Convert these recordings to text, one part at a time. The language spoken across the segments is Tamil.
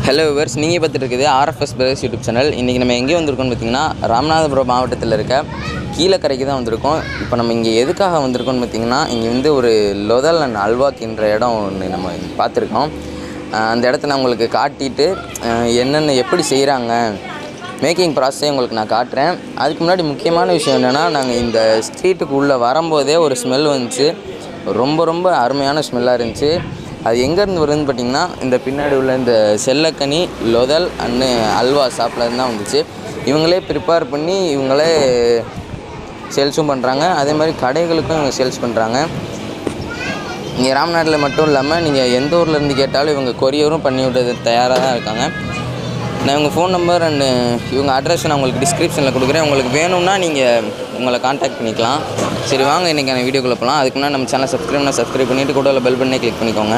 ஹலோ விவர்ஸ் நீங்கள் பார்த்துட்டு இருக்குது ஆர்எஃப்எஸ் பிரதர்ஸ் யூடியூப் சேனல் இன்றைக்கி நம்ம எங்கே வந்திருக்கோம்னு பார்த்தீங்கன்னா ராமநாதபுரம் மாவட்டத்தில் இருக்க கீழக்கரைக்கு தான் வந்திருக்கோம் இப்போ நம்ம இங்கே எதுக்காக வந்திருக்கோம்னு பார்த்தீங்கன்னா இங்கே வந்து ஒரு லொதல் அண்ட் அல்வாக்கின்ற இடம் ஒன்று நம்ம பார்த்துருக்கோம் அஹ் அந்த இடத்த நான் உங்களுக்கு காட்டிட்டு அஹ் என்னென்ன எப்படி செய்கிறாங்க மேக்கிங் ப்ராசஸே உங்களுக்கு நான் காட்டுறேன் அதுக்கு முன்னாடி முக்கியமான விஷயம் என்னென்னா நாங்கள் இந்த ஸ்ட்ரீட்டுக்கு உள்ளே வரும்போதே ஒரு ஸ்மெல் வந்துச்சு ரொம்ப ரொம்ப அருமையான ஸ்மெல்லாக இருந்துச்சு அது எங்கேருந்து வருதுன்னு பார்த்தீங்கன்னா இந்த பின்னாடி உள்ள இந்த செல்லக்கனி லொதல் அண்டு அல்வா ஷாப்பில் தான் வந்துச்சு இவங்களே ப்ரிப்பேர் பண்ணி இவங்களே சேல்ஸும் பண்ணுறாங்க அதே மாதிரி கடைகளுக்கும் இவங்க சேல்ஸ் பண்ணுறாங்க இங்கே ராம்நாட்டில் மட்டும் இல்லாமல் நீங்கள் எந்த ஊர்ல இருந்து கேட்டாலும் இவங்க கொரியரும் பண்ணி விடுறது தயாராக தான் இருக்காங்க நான் இவங்க ஃபோன் நம்பர் அண்டு இவங்க அட்ரஸ் நான் உங்களுக்கு டிஸ்கிரிப்ஷனில் கொடுக்குறேன் உங்களுக்கு வேணும்னா நீங்கள் உங்களை காண்டாக்ட் பண்ணிக்கலாம் சரி வாங்க இன்றைக்கான வீடியோக்குள்ளே போகலாம் அதுக்கு முன்னாடி நம்ம சேனல் சப்ஸ்கிரைப் பண்ணால் சப்ஸ்கிரைப் பண்ணிவிட்டு கூட பெல் பண்ணி கிளிக் பண்ணிக்கோங்க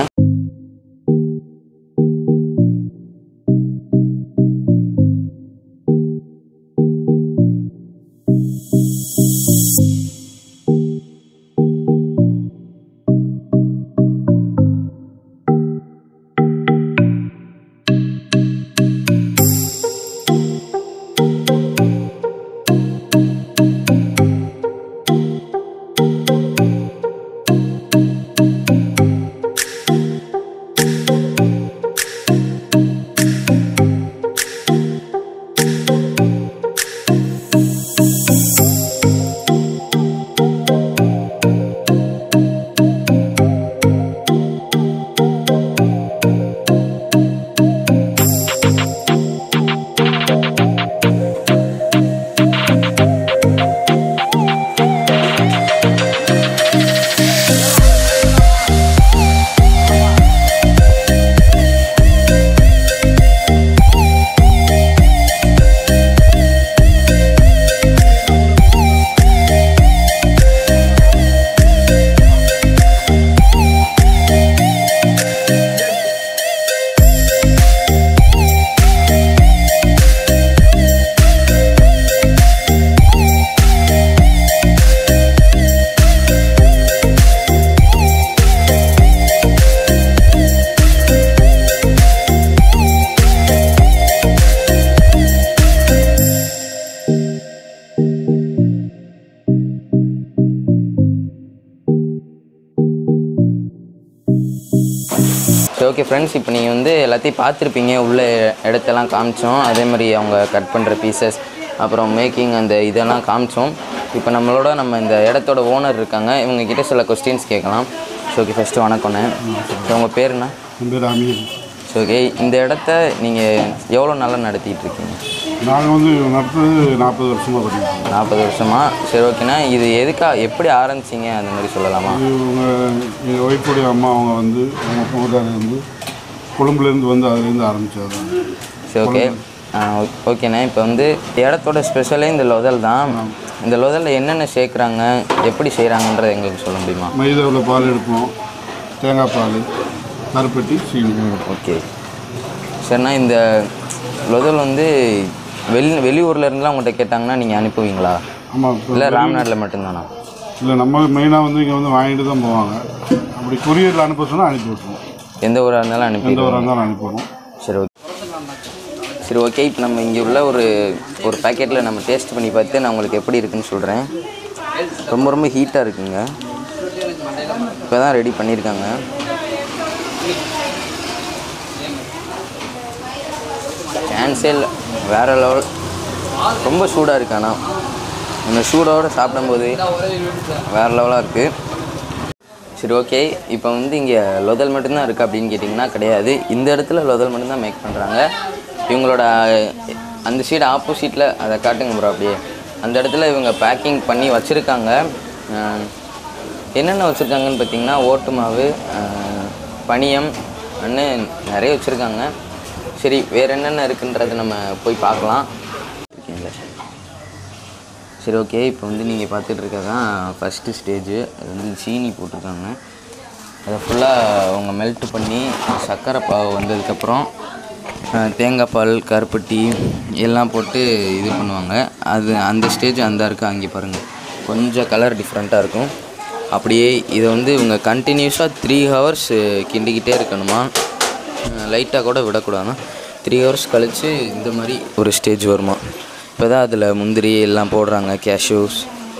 சரி ஓகே ஃப்ரெண்ட்ஸ் இப்போ நீங்கள் வந்து எல்லாத்தையும் பார்த்துருப்பீங்க உள்ள இடத்தெல்லாம் காமிச்சோம் அதே மாதிரி அவங்க கட் பண்ணுற பீசஸ் அப்புறம் மேக்கிங் அந்த இதெல்லாம் காமிச்சோம் இப்போ நம்மளோட நம்ம இந்த இடத்தோட ஓனர் இருக்காங்க இவங்க கிட்ட சில கொஸ்டின்ஸ் கேட்கலாம் ஸோ ஓகே ஃபஸ்ட்டு வணக்கண்ணே ஸோ உங்கள் பேர் என்ன என் பேர் அமீர் ஸோ ஓகே இந்த இடத்த நீங்கள் எவ்வளோ நாளாக நடத்திட்டு இருக்கீங்க நாங்கள் வந்து நடத்துறது நாற்பது வருஷமாக பண்ணியிருக்கோம் நாற்பது வருஷமா சரி ஓகேண்ணா இது எதுக்கா எப்படி ஆரம்பிச்சிங்க அந்த மாதிரி சொல்லலாமா இது இவங்க எங்கள் ஒய்ஃபுடைய அம்மா அவங்க வந்து அவங்க சமுதாயம் வந்து கொழும்புலேருந்து வந்து அதுலேருந்து ஆரம்பித்தது சரி ஓகே ஓகேண்ணே இப்போ வந்து இடத்தோட ஸ்பெஷலே இந்த லொதல் தான் இந்த லொதலில் என்னென்ன சேர்க்குறாங்க எப்படி செய்கிறாங்கன்றதை எங்களுக்கு சொல்ல முடியுமா மைதாவில் பால் எடுப்போம் தேங்காய் பால் கருப்பட்டி சீனி ஓகே சரிண்ணா இந்த லொதல் வந்து வெளி வெளியூர்ல இருந்துலாம் உங்கள்கிட்ட கேட்டாங்கன்னா நீங்கள் அனுப்புவீங்களா ஆமாம் இப்போ இல்லை ராம்நாட்டில் மட்டும்தானா இல்லை நம்ம மெயினாக வந்து இங்கே வந்து வாங்கிட்டு தான் போவாங்க அப்படி கொரியரில் அனுப்ப சொன்னால் அனுப்பி விட்ருவோம் எந்த ஊராக இருந்தாலும் அனுப்பி எந்த ஊராக இருந்தாலும் அனுப்பிடுவோம் சரி ஓகே சரி ஓகே இப்போ நம்ம இங்கே உள்ள ஒரு ஒரு பேக்கெட்டில் நம்ம டேஸ்ட் பண்ணி பார்த்து நான் உங்களுக்கு எப்படி இருக்குன்னு சொல்கிறேன் ரொம்ப ரொம்ப ஹீட்டாக இருக்குங்க இப்போ தான் ரெடி பண்ணியிருக்காங்க சான்ஸே இல்லை வேறு லெவல் ரொம்ப சூடாக இருக்கு ஆனால் இந்த சூடோடு சாப்பிடும்போது வேறு லெவலாக இருக்குது சரி ஓகே இப்போ வந்து இங்கே லொதல் மட்டும்தான் இருக்குது அப்படின்னு கேட்டிங்கன்னா கிடையாது இந்த இடத்துல லொதல் மட்டும்தான் மேக் பண்ணுறாங்க இவங்களோட அந்த சைடு ஆப்போசிட்டில் அதை காட்டுங்க ப்ரோ அப்படியே அந்த இடத்துல இவங்க பேக்கிங் பண்ணி வச்சுருக்காங்க என்னென்ன வச்சுருக்காங்கன்னு பார்த்தீங்கன்னா ஓட்டு மாவு அஹ், பனியம் அன்னு நிறைய வச்சுருக்காங்க சரி வேறு என்னென்ன இருக்குன்றதை நம்ம போய் பார்க்கலாம் இருக்கீங்களா சரி ஓகே இப்போ வந்து நீங்கள் பார்த்துட்டு இருக்கிறது தான் ஃபஸ்ட்டு ஸ்டேஜு அது வந்து சீனி போட்டிருக்காங்க அதை ஃபுல்லாக அவங்க மெல்ட் பண்ணி சர்க்கரை பாவு வந்ததுக்கப்புறம் அஹ், தேங்காய் பால் கருப்பட்டி எல்லாம் போட்டு இது பண்ணுவாங்க அது அந்த ஸ்டேஜ் அந்த இருக்குது அங்கே பாருங்கள் கொஞ்சம் கலர் டிஃப்ரெண்ட்டாக இருக்கும் அப்படியே இதை வந்து இவங்க கண்டினியூஸாக த்ரீ ஹவர்ஸ் கிண்டிக்கிட்டே இருக்கணுமா லைட்டாக கூட விடக்கூடாது த்ரீ ஹவர்ஸ் கழித்து இந்த மாதிரி ஒரு ஸ்டேஜ் வருமா இப்போ தான் அதில் முந்திரி எல்லாம் போடுறாங்க கேஷ்யூஸ்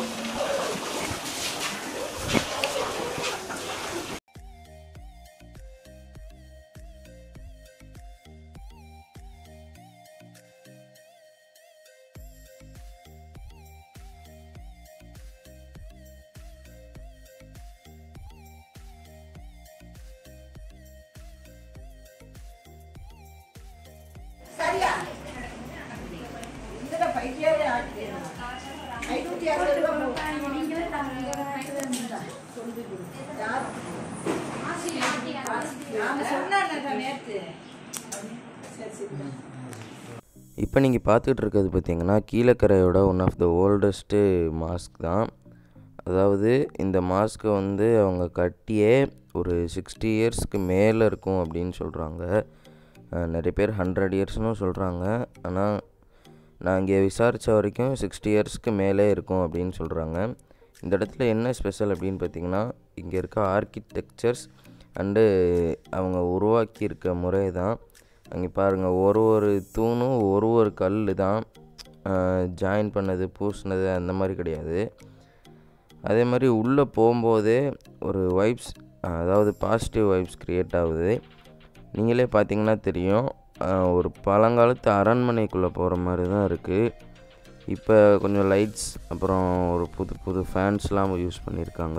இப்போ நீங்கள் பார்த்துட்டு இருக்கிறது பார்த்தீங்கன்னா கீழக்கரையோட one of the oldest mosque தான் அதாவது இந்த மாஸ்க்கை வந்து அவங்க கட்டியே ஒரு சிக்ஸ்டி இயர்ஸ்க்கு மேலே இருக்கும் அப்படின்னு சொல்கிறாங்க நிறைய பேர் ஹண்ட்ரட் இயர்ஸ்னும் சொல்கிறாங்க ஆனால் நான் இங்கே விசாரித்த வரைக்கும் சிக்ஸ்டி இயர்ஸ்க்கு மேலே இருக்கும் அப்படின்னு சொல்கிறாங்க இந்த இடத்துல என்ன ஸ்பெஷல் அப்படின்னு பார்த்தீங்கன்னா இங்கே இருக்க ஆர்கிடெக்சர்ஸ் அண்டு அவங்க உருவாக்கியிருக்க முறை தான் அங்கே பாருங்கள் ஒரு ஒரு தூணும் ஒரு ஒரு கல் தான் ஜாயின் பண்ணது பூசினது அந்த மாதிரி கிடையாது அதே மாதிரி உள்ளே போகும்போதே ஒரு வைப்ஸ் அதாவது பாசிட்டிவ் வைப்ஸ் க்ரியேட் ஆகுது நீங்களே பார்த்தீங்கன்னா தெரியும் அஹ், ஒரு பழங்காலத்து அரண்மனைக்குள்ளே போகிற மாதிரி தான் இருக்குது இப்போ கொஞ்சம் லைட்ஸ் அப்புறம் ஒரு புது புது ஃபேன்ஸ்லாம் யூஸ் பண்ணியிருக்காங்க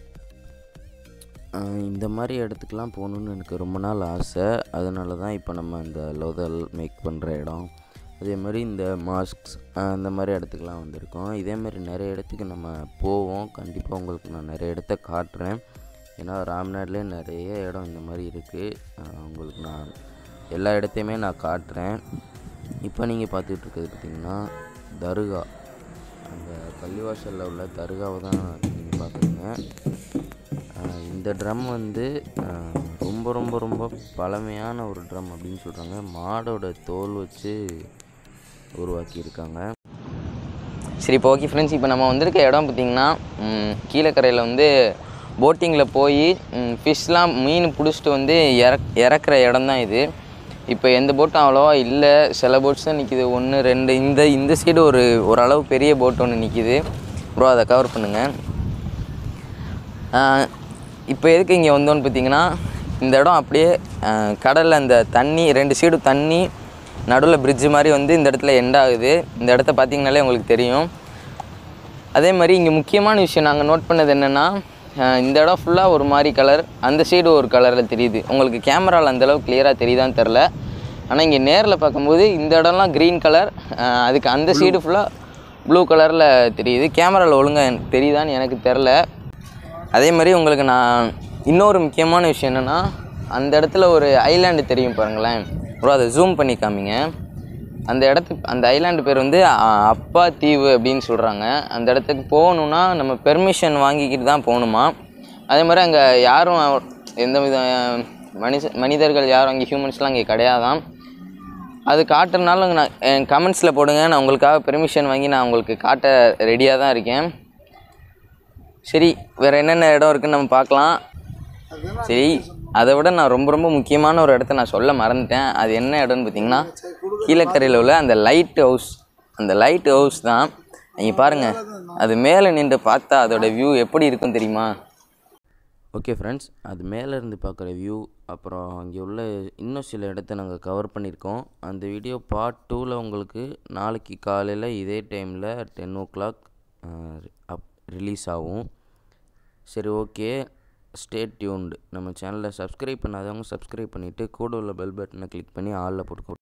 அஹ், இந்த மாதிரி இடத்துக்குலாம் போகணுன்னு எனக்கு ரொம்ப நாள் ஆசை அதனால தான் இப்போ நம்ம இந்த லோதல் மேக் பண்ணுற இடம் அதே மாதிரி இந்த மாஸ்க்ஸ் அந்த மாதிரி இடத்துக்குலாம் வந்திருக்கோம் இதே மாதிரி நிறைய இடத்துக்கு நம்ம போவோம் கண்டிப்பாக உங்களுக்கு நான் நிறைய இடத்த காட்டுறேன் ஏன்னா ராம்நாட்லேயே நிறைய இடம் இந்த மாதிரி இருக்குது உங்களுக்கு நான் எல்லா இடத்தையுமே நான் காட்டுறேன் இப்போ நீங்கள் பார்த்துட்டு இருக்கிறது பார்த்தீங்கன்னா தர்கா அந்த பள்ளிவாசலில் உள்ள தர்காவை தான் நீங்கள் பார்க்குறீங்க ஆஹ் இந்த ட்ரம் வந்து ஆஹ் ரொம்ப ரொம்ப ரொம்ப பழமையான ஒரு ட்ரம் அப்படின்னு சொல்கிறாங்க மாடோட தோல் வச்சு உருவாக்கியிருக்காங்க சரி இப்போ ஓகே ஃப்ரெண்ட்ஸ் இப்போ நம்ம வந்திருக்க இடம் பார்த்திங்கன்னா கீழக்கரையில் வந்து போட்டிங்கில் போய் ஃபிஷ்லாம் மீன் பிடிச்சிட்டு வந்து இறக் இறக்குற இடம் தான் இது இப்போ எந்த போட்டும் அவ்வளோவா இல்லை சில போட்ஸ் தான் நிற்கிது ஒன்று ரெண்டு இந்த இந்த சைடு ஒரு ஓரளவு பெரிய போட் ஒன்று நிற்கிது ப்ரோ அதை கவர் பண்ணுங்கள் இப்போ எதுக்கு இங்கே வந்தோன்னு பார்த்தீங்கன்னா இந்த இடம் அப்படியே கடலில் அந்த தண்ணி ரெண்டு சைடு தண்ணி நடுவில் bridge மாதிரி வந்து இந்த இடத்துல எண்ட் ஆகுது இந்த இடத்த பார்த்தீங்கனாலே உங்களுக்கு தெரியும் அதே மாதிரி இங்கே முக்கியமான விஷயம் நாங்கள் நோட் பண்ணது என்னென்னா இந்த இடம் ஃபுல்லாக ஒரு மாதிரி கலர் அந்த சைடு ஒரு கலரில் தெரியுது உங்களுக்கு கேமராவில் அந்தளவுக்கு கிளியராக தெரியுதான்னு தெரில ஆனால் இங்கே நேரில் பார்க்கும்போது இந்த இடம்லாம் க்ரீன் கலர் அதுக்கு அந்த சைடு ஃபுல்லாக ப்ளூ கலரில் தெரியுது கேமராவில் ஒழுங்காக எனக்கு தெரியுதான்னு எனக்கு தெரில அதே மாதிரி உங்களுக்கு நான் இன்னொரு முக்கியமான விஷயம் என்னென்னா அந்த இடத்துல ஒரு ஐலாண்டு தெரியும் பாருங்களேன் ப்ரோ அதை ஜூம் பண்ணி காமிங்க அந்த இடத்துக்கு அந்த ஐலாண்டு பேர் வந்து அ, அப்பா தீவு அப்படின்னு சொல்கிறாங்க அந்த இடத்துக்கு போகணுன்னா நம்ம பெர்மிஷன் வாங்கிக்கிட்டு தான் போகணுமா அதே மாதிரி அங்கே யாரும் எந்த வித மனித மனிதர்கள் யாரும் அங்கே ஹியூமன்ஸ்லாம் அங்கே கிடையாதாம் அது காட்டுறதுனால நான் என் கமெண்ட்ஸில் போடுங்க நான் உங்களுக்காக பெர்மிஷன் வாங்கி நான் உங்களுக்கு காட்ட ரெடியாக தான் இருக்கேன் சரி வேறு என்னென்ன இடம் இருக்குன்னு நம்ம பார்க்கலாம் சரி அதை விட நான் ரொம்ப ரொம்ப முக்கியமான ஒரு இடத்த நான் சொல்ல மறந்துட்டேன் அது என்ன இடம்னு பார்த்தீங்கன்னா கீழக்கரையில் உள்ள அந்த லைட் ஹவுஸ் அந்த லைட் ஹவுஸ் தான் நீங்கள் பாருங்கள் அது மேலே நின்று பார்த்தா அதோட வியூ எப்படி இருக்கும் தெரியுமா ஓகே ஃப்ரெண்ட்ஸ் அது மேலே இருந்து பார்க்குற வியூ அப்புறம் அங்கே உள்ள இன்னும் சில இடத்த நாங்கள் கவர் பண்ணியிருக்கோம் அந்த வீடியோ பார்ட் டூவில் உங்களுக்கு நாளைக்கு காலையில் இதே டைமில் ten o'clock release ஆகும் சரி ஓகே ஸ்டே டியூன்டு நம்ம சேனலை சப்ஸ்கிரைப் பண்ணாதவங்க சப்ஸ்கிரைப் பண்ணிவிட்டு கூட உள்ள பெல் பட்டனை கிளிக் பண்ணி ஆளில் போட்டுக்கோ